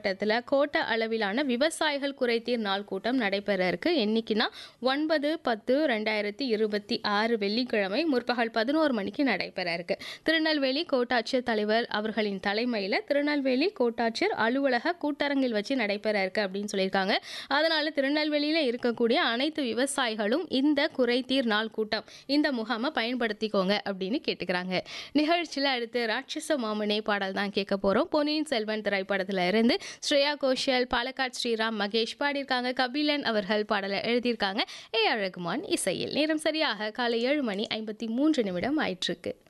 மாவட்டத்தில் கோட்ட அளவிலான விவசாயிகள் குறைதீர் நாள் கூட்டம் நடைபெற இருக்கு என்னைக்குன்னா ஒன்பது பத்து ரெண்டாயிரத்தி இருபத்தி ஆறு வெள்ளிக்கிழமை முற்பகல் பதினோரு மணிக்கு நடைபெற இருக்கு திருநெல்வேலி கோட்டாட்சியர் தலைவர் அவர்களின் தலைமையில் திருநெல்வேலி கோட்டாட்சியர் அலுவலக கூட்டரங்கில் வச்சு நடைபெற இருக்கு அப்படின்னு சொல்லியிருக்காங்க அதனால திருநெல்வேலியில் இருக்கக்கூடிய அனைத்து விவசாயிகளும் இந்த குறைதீர் நாள் கூட்டம் இந்த முகாமை பயன்படுத்திக்கோங்க அப்படின்னு கேட்டுக்கிறாங்க நிகழ்ச்சியில் அடுத்து ராட்சச மாமனே பாடல் தான் கேட்க போகிறோம் பொன்னியின் செல்வன் திரைப்படத்தில் இருந்து ஸ்ரேயா கோஷல் பாலக்காட் ஸ்ரீராம் மகேஷ் பாடியிருக்காங்க கபிலன் அவர்கள் பாடலை எழுதியிருக்காங்க ஏ ஆர் ரகுமான் இசையில் நேரம் சரியாக காலை ஏழு மணி ஐம்பத்தி மூன்று நிமிடம் ஆயிட்டிருக்கு